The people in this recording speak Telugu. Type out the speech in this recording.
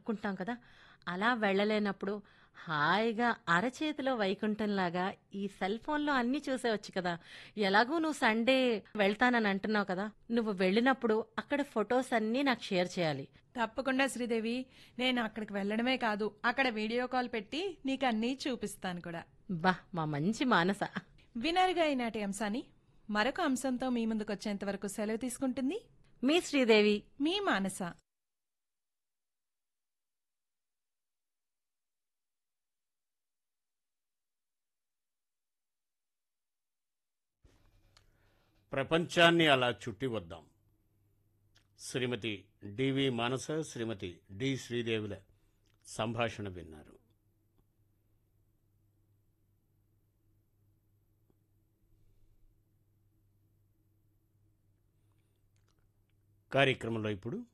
అనుకుంటాం కదా అలా వెళ్ళలేనప్పుడు హాయిగా అరచేతిలో వైకుంఠంలాగా ఈ సెల్ ఫోన్లో అన్నీ చూసేవచ్చు కదా ఎలాగూ నువ్వు సండే వెళ్తానని అంటున్నావు కదా నువ్వు వెళ్ళినప్పుడు అక్కడ ఫొటోస్ అన్నీ నాకు షేర్ చేయాలి తప్పకుండా శ్రీదేవి నేను అక్కడికి వెళ్ళడమే కాదు అక్కడ వీడియో కాల్ పెట్టి నీకు అన్నీ చూపిస్తాను కూడా బా మా మంచి మానస వినరుగా ఈనాటి అంశాన్ని మరొక అంశంతో మీ ముందుకు వచ్చేంత వరకు సెలవు తీసుకుంటుంది మీ శ్రీదేవి మీ మానస ప్రపంచాన్ని అలా చుట్టి వద్దాం శ్రీమతి డివి మానస శ్రీమతి డి శ్రీదేవుల సంభాషణ విన్నారు కార్యక్రమంలో ఇప్పుడు